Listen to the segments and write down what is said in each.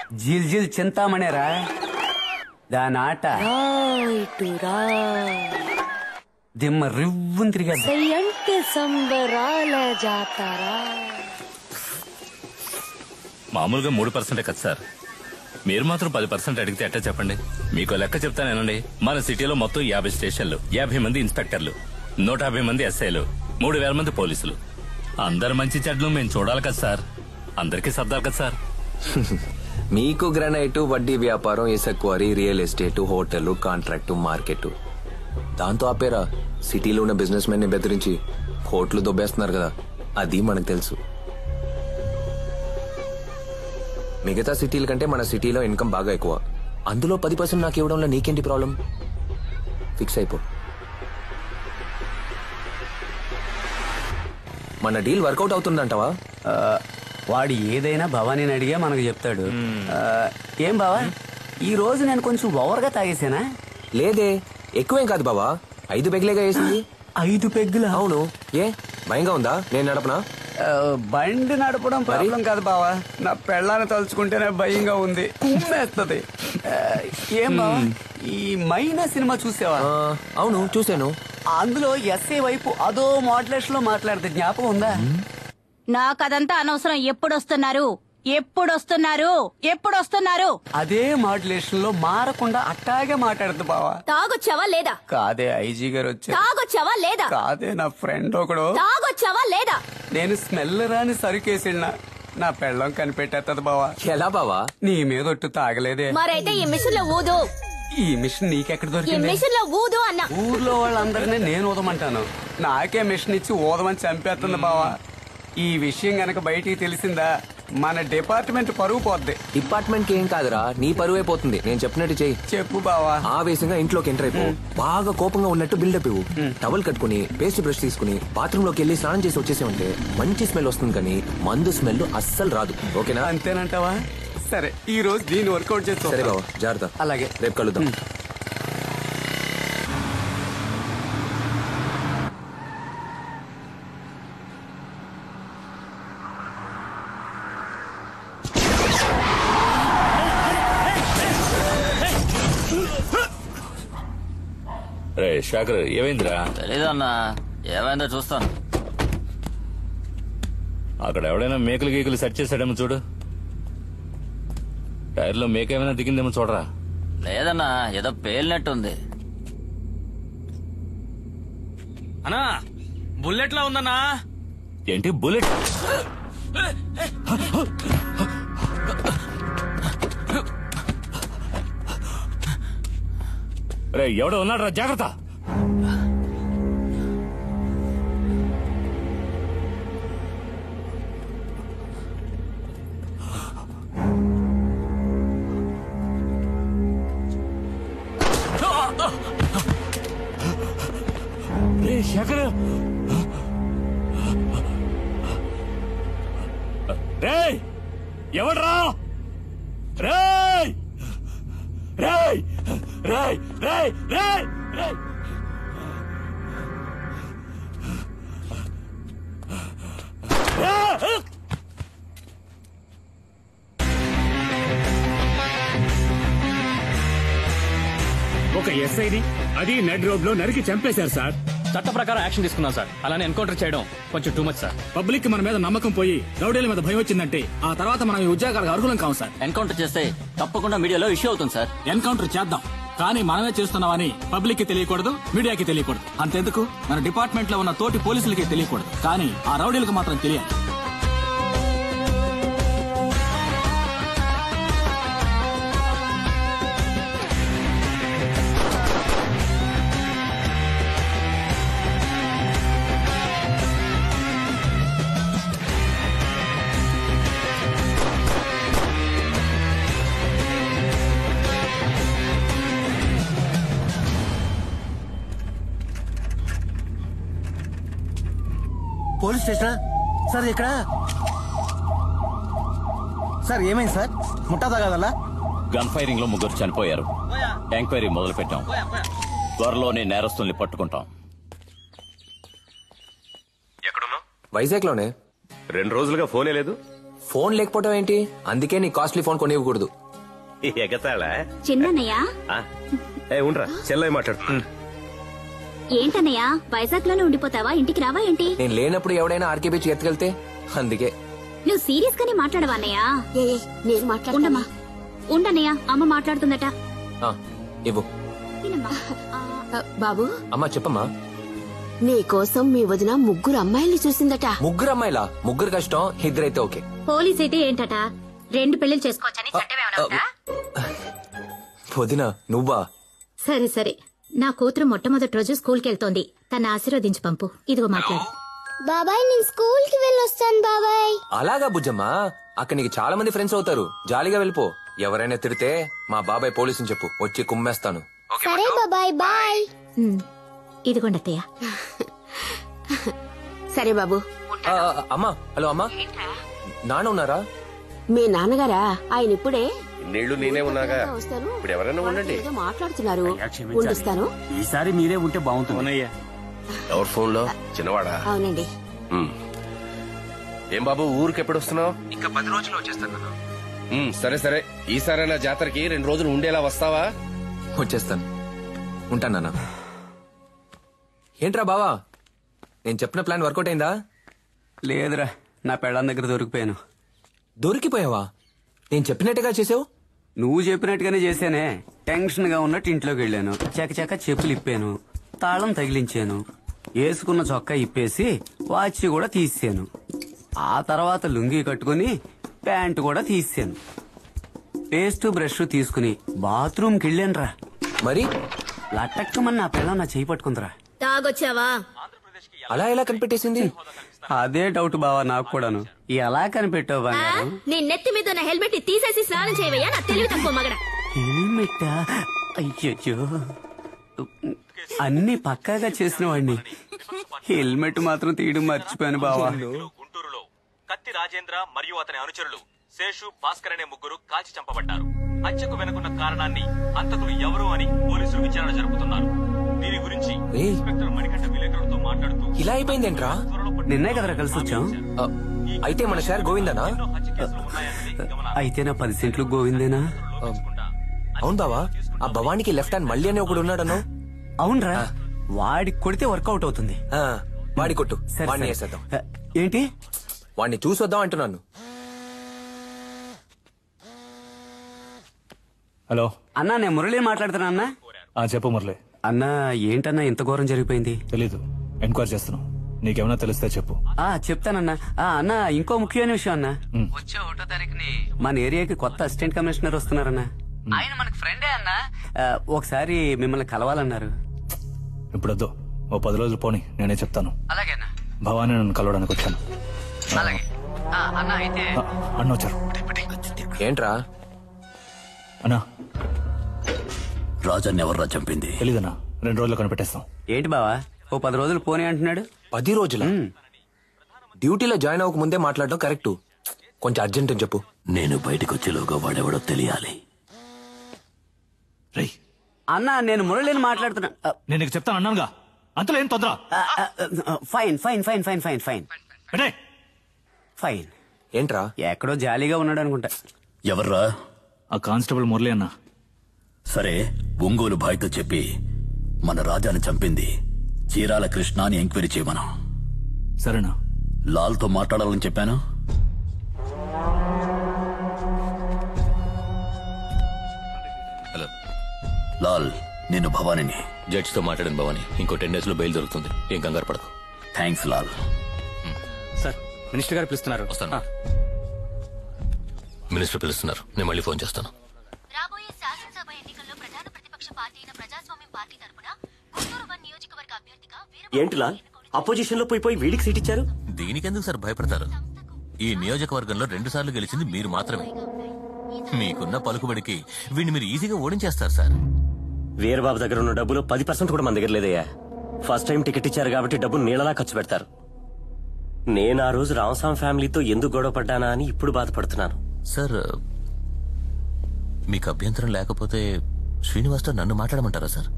Zeal zeal చింతామణిరా దాని ఆట రాయిటు రా దిమ్మ రివ్వుని తిరిగేద్దాం సయ్యంటే సంబరాల జాతరా మామూలుగా మూడు పర్సెంటే కదా సార్ మీరు మాత్రం పది పర్సెంట్ అడిగితే ఎట్టా చెప్పండి మీకు లెక్క చెప్తానేనండి మన సిటీలో మొత్తం యాభై స్టేషన్లు యాభై మంది ఇన్స్పెక్టర్లు నూట యాభై మంది ఎస్ఐలు మూడు వేల మంది పోలీసులు అందరు మంచి చెడ్లు మేము చూడాలి కదా సార్ అందరికీ సర్దాలి కదా సార్ మీకు గ్రానైట్ వడ్డీ వ్యాపారం ఇసక్వారీ real estate hotel contract market దాంతో ఆపేరా సిటీలో ఉన్న బిజినెస్ మెన్ ని బెదిరించి కోట్లు దొబ్బేస్తున్నారు కదా అది మనకు తెలుసు మిగతా సిటీల కంటే మన సిటీలో ఇన్కమ్ బాగా ఎక్కువ అందులో పది పర్సెంట్ నాకు ఇవ్వడంలో నీకేంటి ప్రాబ్లం ఫిక్స్ అయిపో మన డీల్ వర్కౌట్ అవుతుందంటావా ఆ, వాడు ఏదైనా భవానీని అడిగే మనకు చెప్తాడు ఆ, ఏం బావా ఈ రోజు నేను కొంచెం ఓవర్గా తాగేసానా లేదే ఎక్కువేం కాదు బావా ఐదు పెగ్లేగా వేసింది ఐదు పెగ్గులు అవును ఏ భయంగా ఉందా నేను నడపనా ఆ, బండి నడపడం ప్రాబ్లం కాదు బావా నా పెళ్ళాన్ని తలుచుకుంటేనే భయంగా ఉంది కుమ్మేస్తుంది ఆ, ఏం బావా ఈ మైనా సినిమా చూసావా ఆ, అవును చూశాను అందులో ఎస్ఏ వైపు అదో మోడలేషన్ లో మాట్లాడితే జ్ఞాపకం ఉందా నాకదంతా అనవసరం ఎప్పుడొస్తున్నారు ఎప్పుడొస్తున్నారు ఎప్పుడొస్తున్నారు అదే మాడ్యులేషన్ లో మారకుండా అట్టాగే మాట్లాడుతుంది బావా తాగొచ్చావా లేదా కాదే ఐజీ గారు వచ్చారు తాగొచ్చావా లేదా కాదే నా ఫ్రెండ్ ఒకడు తాగొచ్చావా లేదా నేను స్మెల్ రాని సరుకేసిన నా పెళ్ళం కనిపెట్టేస్తుంది బావా ఎలా బావా నీ మీద ఒట్టు తాగలేదే మరైతే ఈ మిషన్ లో ఊదు ఈ మిషన్ నీకెక్కడ ఈ దొరికింది మిషన్ లో ఊదు అన్నా ఊర్లో వాళ్ళందరినీ నేను ఊదమంటాను నాకే మిషన్ ఇచ్చి ఊదమని చంపేస్తుంది బావా ఈ విషయం గనక బయటికి తెలిసిందా మన డిపార్ట్మెంట్ పరువు పోద్ది డిపార్ట్మెంట్ కి ఏం కాదురా నీ పరువే పోతుంది నేను చెప్పినట్టు చెయ్యి చెప్పు బావా ఆవేశంగా ఇంట్లోకి ఎంటర్ అయిపో బాగా కోపంగా ఉన్నట్టు బిల్డప్ ఇవ్వు టవల్ కట్టుకుని పేస్ట్ బ్రష్ తీసుకుని బాత్రూమ్ లోకి వెళ్ళి స్నానం చేసి వచ్చేసామంటే మంచి స్మెల్ వస్తుంది కానీ మందు స్మెల్ అస్సలు రాదు ఓకేనా అంతేనంటావా సరే ఈ రోజు దీన్ని వర్కౌట్ చేసి సరే చూద్దాం. బావా జాగ్రత్త అలాగే రేపు కలుద్దాం రే శాఖర్ ఏమైందిరా తెలీదన్నా ఏమైందో చూస్తాను అక్కడ ఎవడైనా మేకలు గీకలు సెట్ చేశాడేమో చూడు టైర్లో మేక ఏమైనా దిగిందేమో చూడరా లేదన్నా ఏదో పేలినట్టుంది అన్నా బుల్లెట్ లా ఉందన్నా ఏంటి బుల్లెట్ రే ఎవడో ఉన్నాడు జాగ్రత్త రే శేఖర్ రేయ్ ఎవడ్రా రేయ్ రేయ్ రేయ్ రేయ్ రేయ్ రేయ్ రేయ్! ఒక ఎస్ఐని అది నెడ్ రోడ్ లో నరికి చంపేశారు సార్ చట్ట ప్రకారం యాక్షన్ తీసుకున్నాం సార్ అలానే ఎన్కౌంటర్ చేయడం కొంచెం టూ మచ్ సార్ పబ్లిక్ కి మన మీద నమ్మకం పోయి రౌడీల మీద భయం వచ్చిందంటే ఆ తర్వాత మనం ఈ ఉద్యోగాలకు అర్హులం కావు సార్ ఎన్కౌంటర్ చేస్తే తప్పకుండా మీడియాలో ఇష్యూ అవుతుంది సార్ ఎన్కౌంటర్ చేద్దాం కానీ మనమే చేస్తున్నామని పబ్లిక్ కి తెలియకూడదు మీడియాకి తెలియకూడదు అంతెందుకు మన డిపార్ట్మెంట్ లో ఉన్న తోటి పోలీసులకి తెలియకూడదు కానీ ఆ రౌడీలకు మాత్రం తెలియాలి పోలీస్ స్టేషనా సార్ ఇక్కడ సార్ ఏమైంది సార్ ముట్టా తగదల్లా గన్ ఫైరింగ్ లో ముగ్గురు చనిపోయారు ఎంక్వైరీ మొదలు పెట్టాం త్వరలోనే నేరస్తుల్ని పట్టుకుంటాం వైజాగ్ లోనే రెండు రోజులుగా ఫోనే లేదు ఫోన్ లేకపోవడం ఏంటి అందుకే నీ కాస్ట్లీ ఫోన్ కొనివ్వకూడదు ఎగతాళా చిన్నయ్య ఆ, ఏ ఉండరా చెల్లయ్య మాట్లాడు ఏంటన్నయ్య వైజాగ్ లోనే ఉండిపోతావా ఇంటికి రావా ఏంటి నేను లేనప్పుడు ఎవడైనా ఆర్కే బీచ్ ఎత్తుకెళ్తే అందుకే నువ్వు సీరియస్ గానే మాట్లాడవా అన్నయ్య నేను మాట్లాడమ్మా ఉండన్నయ్య అమ్మ మాట్లాడుతుందట ఆ, ఇవ్వు బాబు అమ్మా చెప్పమ్మా నీ కోసం మీ వదిన ముగ్గురు అమ్మాయిల్ని చూసిందట ముగ్గురు అమ్మాయిలా ముగ్గురు కష్టం ఇద్దరైతే ఓకే పోలీస్ అయితే ఏంటట రెండు పెళ్లిళ్ళు చేసుకోవచ్చని చట్టం ఏమైనా ఉందా? వదిన నువ్వా సరే సరే నా కూతురు మొట్టమొదటి రోజు స్కూల్కి వెళ్తోంది తన ఆశీర్వదించి పంపు ఇదిగో మాట్లాడు బాబాయ్ నేను స్కూల్ కి వెళ్ళొస్తాను బాబాయ్ అలాగా బుజ్జమ్మా అక్కడ నీకు చాలా మంది ఫ్రెండ్స్ అవుతారు జాలీగా వెళ్ళిపో ఎవరైనా తిడితే మా బాబాయ్ పోలీసుని చెప్పు వచ్చి కుమ్మేస్తాను సరే బాబాయ్ బాయ్ ఉమ్, ఇదిగోండి అత్తయ్య సరే బాబు ఆ, ఆ, అమ్మా హలో అమ్మా నాన్న ఉన్నారా మీ నాన్నగారా ఆయన ఇప్పుడే నీళ్లు నేనే ఉన్నాగా వస్తాను ఇప్పుడు ఎవరైనా ఉండండి ఏదో మాట్లాడుతున్నారు ఉండిస్తాను ఈసారి మీరే ఉంటే బాగుంటుంది ఎవరి ఫోన్ లో చిన్నవాడా అవునండి ఉమ్. ఏం బాబు ఊరికి ఎప్పుడు వస్తున్నావు ఇంకా పది రోజులు వచ్చేస్తాను ఉమ్, సరే సరే ఈసారైనా జాతరకి రెండు రోజులు ఉండేలా వస్తావా వచ్చేస్తాను ఉంటాను ఏంట్రా బావా నేను చెప్పిన ప్లాన్ వర్కౌట్ అయిందా లేదురా నా పెళ్ళాం దగ్గర దొరికిపోయాను దొరికిపోయావా నేను చెప్పినట్టుగా చేసావు నువ్వు చెప్పినట్టుగానే చేశానే టెన్షన్ గా ఉన్నట్టు ఇంట్లోకి వెళ్ళాను చకచక చెప్పులు ఇప్పాను తాళం తగిలించాను వేసుకున్న చొక్కా ఇప్పేసి వాచ్ కూడా తీసాను ఆ తర్వాత లుంగీ కట్టుకుని ప్యాంటు కూడా తీసాను పేస్ట్ బ్రష్ తీసుకుని బాత్రూమ్కి వెళ్ళానురా మరి లటక్కమని నా పిల్ల నా చేయి పట్టుకుందిరా తాగొచ్చావా అలా ఎలా కనిపెట్టేసింది అదే డౌట్ బావా నాకు కూడాను ఎలా కనిపెట్టావు బంగారం నీ నెత్తి మీద ఉన్న హెల్మెట్ తీసేసి స్నానం చేయవయ్యా నా తెలివి తక్కువ మగడ హెల్మెట్ అయ్యో అన్ని పక్కాగా చేసిన వాడిని హెల్మెట్ మాత్రం తీయడం మర్చిపోయాను బావా గుంటూరులో కత్తి రాజేంద్ర మరియు అతని అనుచరులు శేషు భాస్కర్ అనే ముగ్గురు కాల్చి చంపబడ్డారు హత్యకు వెనుకున్న కారణాన్ని హంతకులు ఎవరు అని పోలీసులు విచారణ జరుపుతున్నారు దీని గురించి ఏయ్. ఇన్స్పెక్టర్ మణికంఠ విలేకరులతో మాట్లాడుతూ ఇలా అయిపోయిందేంట్రా నిన్నే కదరా కలిసి వచ్చాం ఆ, అయితే మన షేర్ గోవిందనా అయితే నా పది సెంట్లు గోవిందేనా ఆ, అవును బావా ఆ భవానికి లెఫ్ట్ హ్యాండ్ మళ్ళీ అని ఒకడు ఉన్నాడను అవునరా వాడికి కొడితే వర్కౌట్ అవుతుంది వాడి కొట్టు సరే, వాడిని సరే. వేసేద్దాం ఆ, ఏంటి వాడిని చూసొద్దాం అంటున్నాను హలో అన్నా నేను మురళి మాట్లాడుతున్నా అన్నా ఆ చెప్పు మురళి అన్నా ఏంటన్నా ఇంత ఘోరం జరిగిపోయింది తెలీదు ఎంక్వైరీ చేస్తున్నాం నీకేమైనా తెలిస్తే చెప్పు ఆ చెప్తానన్నా ఆ అన్న ఇంకో ముఖ్యమైన విషయం అన్నా ఉమ్. వచ్చే ఒకటో తారీఖుని మన ఏరియాకి కొత్త అసిస్టెంట్ కమిషనర్ వస్తున్నారన్నా ఆయన మనకు ఫ్రెండే అన్నా ఆ, ఒకసారి మిమ్మల్ని కలవాలన్నారు ఇప్పుడు వద్దు ఓ పది రోజులు పోని నేనే చెప్తాను అలాగేనా భవానీ నన్ను కలవడానికి వచ్చాను అలాగే అన్న అయితే ఆ, అన్న వచ్చారు ఏంట్రా అన్నా రాజాన్ని ఎవర్రా చంపింది తెలీదన్నా రెండు రోజులు కనిపెట్టేస్తాం ఏంటి బావా ఓ పది రోజులు పోనీ అంటున్నాడు పది రోజుల డ్యూటీలో జాయిన్ అవ్వక ముందే మాట్లాడడం కరెక్ట్ కొంచెం అర్జెంట్ అని చెప్పు నేను బయటకు వచ్చేలోగా వాడెవడో తెలియాలి రేయ్ అన్న నేను మురళిని మాట్లాడుతున్నా ఆ, నేను నీకు చెప్తాను అన్నానుగా అంతలో ఏం తొందర ఆ, ఆ, ఆ, fine fine fine fine fine fine అంటే ఫైన్ ఏంట్రా ఎక్కడో జాలీగా ఉన్నాడు అనుకుంటా ఎవర్రా ఆ కానిస్టేబుల్ మురళి అన్న సరే ఒంగోలు భాయ్తో చెప్పి మన రాజాని చంపింది చీరాల కృష్ణ అని ఎంక్వైరీ చేయమను సరేనా లాల్తో మాట్లాడాలని చెప్పాను హలో లాల్ నేను భవానీని జడ్జితో మాట్లాడిన భవాని ఇంకో టెన్ డేస్ లో బయలు దొరుకుతుంది ఏం కంగారు పడకు థ్యాంక్స్ లాల్ సార్ మినిస్టర్ గారు పిలుస్తున్నారు వస్తాను మినిస్టర్ పిలుస్తున్నారు నేను మళ్ళీ ఫోన్ చేస్తాను రాబోయే శాసనసభ ఎన్నికల్లో ప్రధాన ప్రతిపక్ష పార్టీ అయిన ప్రజాస్వామ్యం పార్టీ తరపున గుంటూరు వన్ నియోజకవర్గ అభ్యర్థిగా వీర ఏంటి లాల్ అపోజిషన్ లో పోయి పోయి వీడికి సీట్ ఇచ్చారు దీనికెందుకు సార్ భయపడతారు ఈ నియోజకవర్గంలో రెండు సార్లు గెలిచింది మీరు మాత్రమే మీకున్న పలుకుబడికి వీడిని మీరు ఈజీగా ఓడించేస్తారు సార్ వీరబాబు దగ్గర ఉన్న డబ్బులు పది పర్సెంట్ కూడా మన దగ్గర లేదయ్యా ఫస్ట్ టైం టికెట్ ఇచ్చారు కాబట్టి డబ్బులు నీళ్ళలా ఖర్చు పెడతారు నేను ఆ రోజు రామస్వామి ఫ్యామిలీతో ఎందుకు గొడవ పడ్డానా అని ఇప్పుడు బాధపడుతున్నాను సార్ మీకు అభ్యంతరం లేకపోతే శ్రీనివాస్తో నన్ను మాట్లాడమంటారా సార్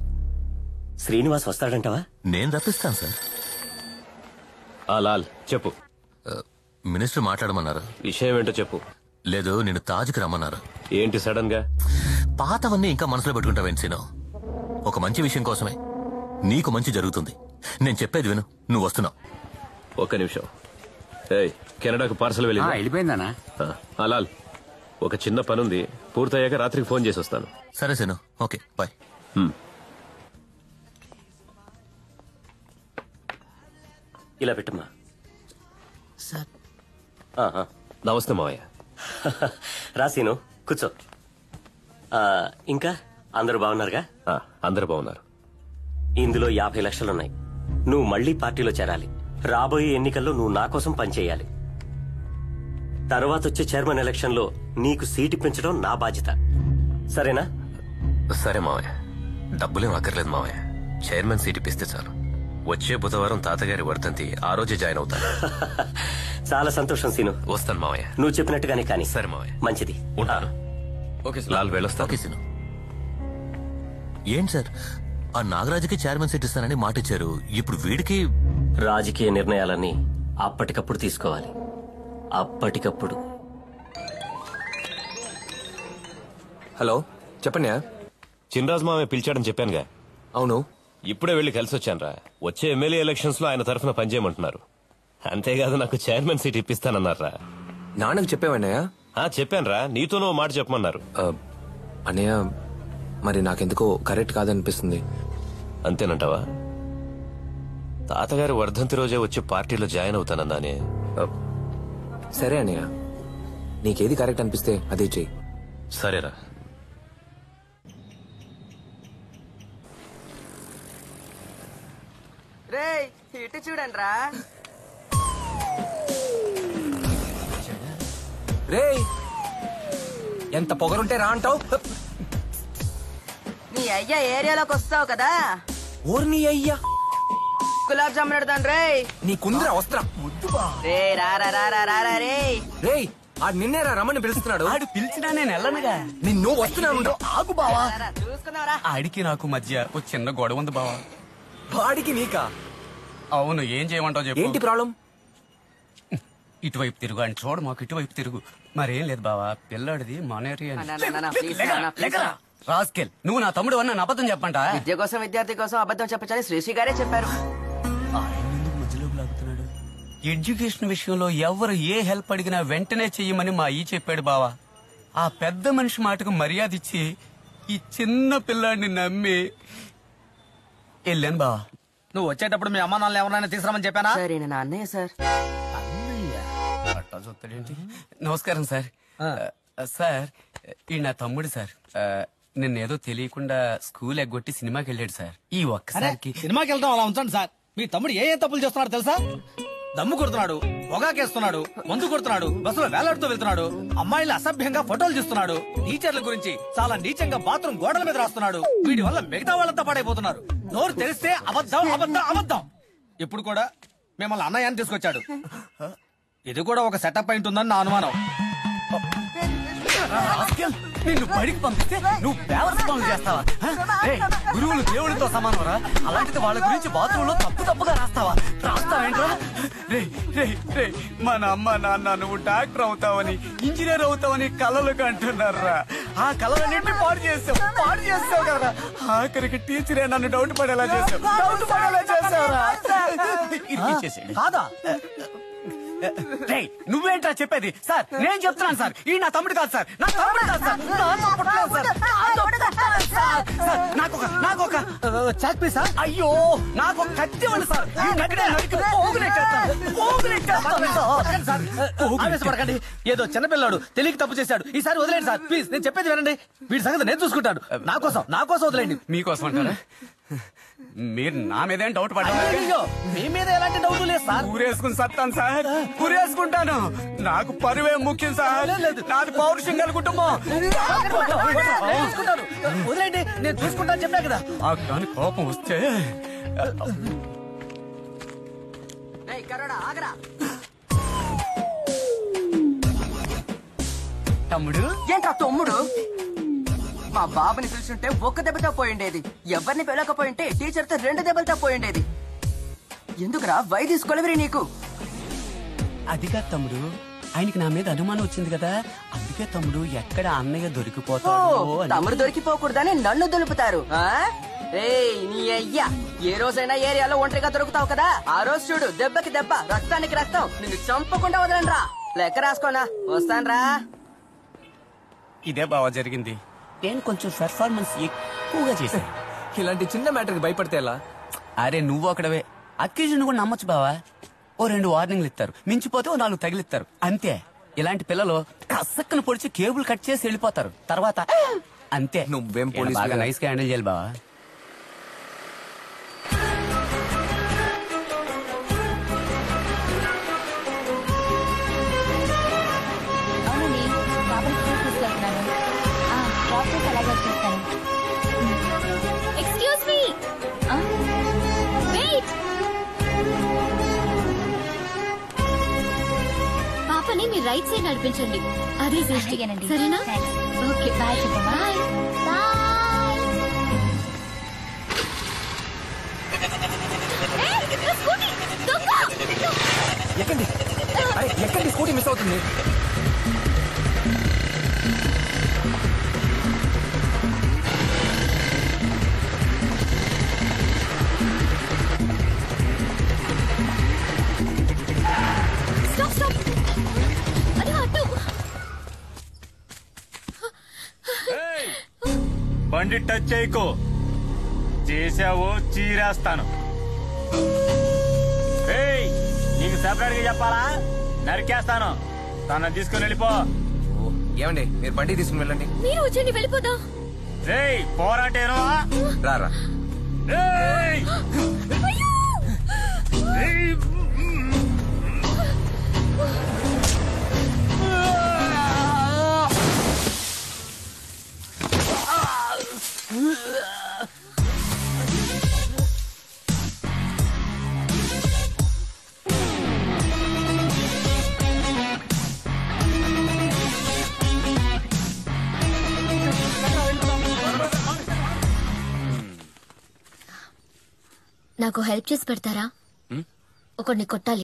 శ్రీనివాస్ వస్తాడంటావా నేను రప్పిస్తాను సార్ ఆ లాల్ చెప్పు మినిస్టర్ మాట్లాడమన్నారు విషయం ఏంటో చెప్పు లేదు నేను తాజ్కి రమ్మన్నారు ఏంటి సడన్ గా పాతవన్నీ ఇంకా మనసులో పెట్టుకుంటావేంటి సీను ఒక మంచి విషయం కోసమే నీకు మంచి జరుగుతుంది నేను చెప్పేది విను నువ్వు వస్తున్నావు ఒక్క నిమిషం ఏయ్ కెనడాకు పార్సల్ వెళ్ళింది వెళ్ళిపోయిందనా అలాల్ ఒక చిన్న పనుంది పూర్తయ్యాక రాత్రికి ఫోన్ చేసి వస్తాను సరే సీను ఓకే బాయ్ ఇలా పెట్టమ్మా సార్ ఆ, ఆ. నమస్తే మావయ్య రాసీను కూర్చో ఆ, ఇంకా అందరూ బాగున్నారుగా అందరూ బాగున్నారు ఇందులో యాభై లక్షలున్నాయి నువ్వు మళ్ళీ పార్టీలో చేరాలి రాబోయే ఎన్నికల్లో నువ్వు నా కోసం పనిచేయాలి తర్వాత వచ్చే చైర్మన్ ఎలక్షన్ లో నీకు సీటు పెంచడం నా బాధ్యత సరేనా సరే మావయ్య డబ్బులేం అక్కర్లేదు మావయ్య చైర్మన్ సీట్ ఇప్పిస్తే చాలు వచ్చే బుధవారం తాతగారి వర్ధంతి ఆ రోజే జాయిన్ అవుతాను చాలా సంతోషం సీను వస్తాను మావయ్య నువ్వు చెప్పినట్టుగానే కానీ సరే మావయ్య మంచిది ఉంటాను ఓకే లాల్ వెళ్ళొస్తాను ఓకే సీను ఏంటి సార్ ఆ నాగరాజుకి చైర్మన్ సీట్ ఇస్తానని మాట ఇచ్చారు ఇప్పుడు వీడికి రాజకీయ నిర్ణయాలన్నీ అప్పటికప్పుడు తీసుకోవాలి అప్పటికప్పుడు హలో చెప్పండి చిన్రాజ్ మావయ్య పిలిచాడని చెప్పానుగా అవును ఇప్పుడే వెళ్ళి కలిసి వచ్చానురా వచ్చే ఎమ్మెల్యే ఎలక్షన్స్ లో ఆయన తరఫున పనిచేయమంటున్నారు అంతేకాదు నాకు చైర్మన్ సీట్ ఇప్పిస్తానన్నారా నాన్నకు చెప్పావన్నయ్య చెప్పానురా నీతోనూ ఓ మాట చెప్పమన్నారు అన్నయ్య మరి నాకెందుకో కరెక్ట్ కాదనిపిస్తుంది అంతేనంటావా తాతగారి వర్ధంతి రోజే వచ్చి పార్టీలో జాయిన్ అవుతానన్నానే సరే అన్నయ్య నీకేది కరెక్ట్ అనిపిస్తే అదే చెయ్యి సరేరా రే ఇటు చూడండి రా రే ఎంత పొగరుంటే రా అంటావు నీ అయ్యా ఏరియాలోకి వస్తావు కదా ఊర్ని అయ్యా గులాబ్ జామున్ అడదాను రే నీ కుందర వస్త్రం రే రా రా రా రా రా రా రే రే ఆడు నిన్నే రా రమ్మని పిలుస్తున్నాడు ఆడు పిలిచినా నేను వెళ్ళనుగా నిన్ను వస్తున్నాను ఆగు బావా చూసుకున్నావరా ఆడికి నాకు మధ్య ఓ చిన్న గొడవ ఉంది బావా వాడికి నీకా అవును ఏం చేయమంటావు చెప్పు ఏంటి ప్రాబ్లం ఇటువైపు తిరుగు అని చూడ మాకు ఇటువైపు తిరుగు మరేం లేదు బావా పిల్లాడిది మన ఏరియా అన్నా, అన్నా, అన్నా, please, అన్నా, please. రాస్కెల్ నువ్వు నా తమ్ముడు అన్న అబద్ధం చెప్పంట విద్య కోసం విద్యార్థి కోసం అబద్ధం చెప్పచ్చని శ్రీశ్రీ గారే చెప్పారు ఎడ్యుకేషన్ విషయంలో ఎవరు ఏ హెల్ప్ అడిగినా వెంటనే చెయ్యమని మా ఈ చెప్పాడు బావా ఆ పెద్ద మనిషి మాటకు మర్యాద ఇచ్చి ఈ చిన్న పిల్లాడిని నమ్మి వెళ్ళాను బావా నువ్వు వచ్చేటప్పుడు మీ అమ్మ నాన్న ఎవరైనా తీసుకురామని చెప్పానా సరే నేను అన్నయ్య సార్ అట్టా చూస్తాడేంటి నమస్కారం సార్ ఆ, సార్ ఈ నా తమ్ముడు సార్ ఆ, నిన్నేదో తెలియకుండా స్కూల్ ఎగ్గొట్టి సినిమాకి వెళ్ళాడు సార్ ఈ అరే ఒక్కసారికి సినిమాకి వెళ్తాం అలా ఉంచండి సార్ మీ తమ్ముడు ఏ ఏ తప్పులు చేస్తున్నాడు తెలుసా దమ్ము కొడుతున్నాడు పొగాకేస్తున్నాడు మందు కొడుతున్నాడు బస్సులో వేలాడుతూ వెళ్తున్నాడు అమ్మాయిలు అసభ్యంగా ఫోటోలు తీస్తున్నాడు టీచర్ల గురించి చాలా నీచంగా బాత్రూమ్ గోడల మీద రాస్తున్నాడు వీటి వల్ల మిగతా వాళ్ళంతా పాడైపోతున్నారు నోరు తెరిస్తే అబద్ధం అబద్ధం అబద్ధం ఇప్పుడు కూడా మిమ్మల్ని అన్నయ్యని తీసుకొచ్చాడు ఇది కూడా ఒక సెటప్ అయి ఉంటుందని నా అనుమానం రాస్కెల్, నిన్ను బడికి పంపిస్తే నువ్వు బేవర్స్ పనులు చేస్తావా హ? ఏయ్, గురువులు దేవుడితో సమానవరా అలాంటిది వాళ్ళ గురించి బాత్రూంలో తప్పు తప్పుగా రాస్తావా రాస్తావేంట్రా రే రే రే మన అమ్మ నాన్న నువ్వు డాక్టర్ అవుతావని ఇంజనీర్ అవుతావని కలలు కంటున్నారా ఆ కలలన్నింటినీ పాడు చేసావు పాడు చేసావు కదా ఆఖరికి టీచరే నన్ను డౌట్ పడేలా చేసావు డౌట్ పడేలా చేసావురా ఇరికించేసేయండి. కాదా రేయ్, నువ్వేంట్రా చెప్పేది సార్ నేను చెప్తున్నాను సార్ ఈ నా తమ్ముడు కాదు సార్ నా తమ్ముడు కాదు సార్ నాతో పుట్టలేదు సార్ నాతో పుట్టలేదు సార్. సార్, నాకొక నాకొక చాక్ పీసా అయ్యో నాకు ఒక కత్తి ఇవ్వండి సార్ ఈ నగిడే నరికి పోగునెట్టేస్తాను పోగునెట్టేస్తాను సార్ పోగునెట్టేస్తాను. ఆవేశపడకండి ఏదో చిన్నపిల్లాడు తెలియక తప్పు చేశాడు ఈసారి వదిలేండి సార్ ప్లీజ్ నేను చెప్పేది వినండి వీడి సంగతి నేను చూసుకుంటాను నా కోసం నా కోసం వదిలేండి మీకోసం అంటారా మీరు నా మీదేం డౌట్ అయ్యో, మీ మీద ఎలాంటి డౌట్ లేదు సార్ ఊరేసుకుని సత్తాను సార్ ఊరేసుకుంటాను నాకు పరువే ముఖ్యం సార్ నాది పౌరుషం గల కుటుంబం నేను చూసుకుంటాను వదిలేండి నేను చూసుకుంటాను చెప్పా కదా ఆ కాని కోపం వస్తే రేయ్, కరోడా ఆగరా తమ్ముడు ఏంట్రా తమ్ముడు మా బాబుని పిలుచుంటే ఒక్క దెబ్బతో పోయిండేది ఎవరిని పిలవకపోయింటే టీచర్తో రెండు దెబ్బలతో పోయిండేది ఎందుకురా వై తీసుకోలేవరి నీకు అది కాదు తమ్ముడు ఆయనకి నా మీద అనుమానం వచ్చింది కదా అందుకే తమ్ముడు ఎక్కడ అన్నయ్య ఓ దొరికిపోతాడో అని. తమరు దొరికిపోకూడదని నన్ను దులుపుతారు ఆ? రేయ్ నీ అయ్యా ఏ రోజైనా ఏరియాలో ఒంటరిగా దొరుకుతావు కదా ఆ రోజు చూడు దెబ్బకి దెబ్బ రక్తానికి రక్తం నిన్ను చంపకుండా వదలండ్రా లెక్క రాసుకోనా వస్తాన్రా ఇదే బావా జరిగింది నేను కొంచెం పెర్ఫార్మెన్స్ ఎక్కువగా చేశాను ఇలాంటి చిన్న మ్యాటర్కి భయపడితే ఎలా అరే నువ్వు ఒకడవే అక్యూజన్ కూడా నమ్మొచ్చు బావా ఓ రెండు వార్నింగ్లు ఇస్తారు మించిపోతే ఓ నాలుగు తగిలిస్తారు అంతే ఇలాంటి పిల్లలు కసక్కను పొడిచి కేబుల్ కట్ చేసి వెళ్ళిపోతారు తర్వాత అంతే నువ్వేం ఈయన పోలీసు బాగా నైస్ గా హ్యాండిల్ చేయాలి బావా అవునండి బాబాయ్ స్కూల్ తీసుకెళ్తున్నాను డ్రాప్ చేసి అలాగే వచ్చేస్తాను ఎక్స్క్యూజ్ మీ వెయిట్ పాపని మీ రైట్ సైడ్ నడిపించండి అదే సేఫ్టీ సరేనా ఓకే బాయ్ చెప్పమ్మా బాయ్ ఎక్కండి అరే ఎక్కండి స్కూటీ మిస్ అవుతుంది స్టాప్ స్టాప్ అది అటు బండి టచ్ చేయకు చేసావో చీరేస్తాను ఏయ్ నీకు సెపరేట్ గా చెప్పాలా నరికేస్తాను తన తీసుకుని వెళ్ళిపో ఏమండి మీరు బండి తీసుకుని వెళ్ళండి మీరు వచ్చండి వెళ్ళిపోదాం రేయ్ పోరాటేను రారా రేయ్ రేయ్ నాకు హెల్ప్ చేసి పెడతారా ఒకడిని కొట్టాలి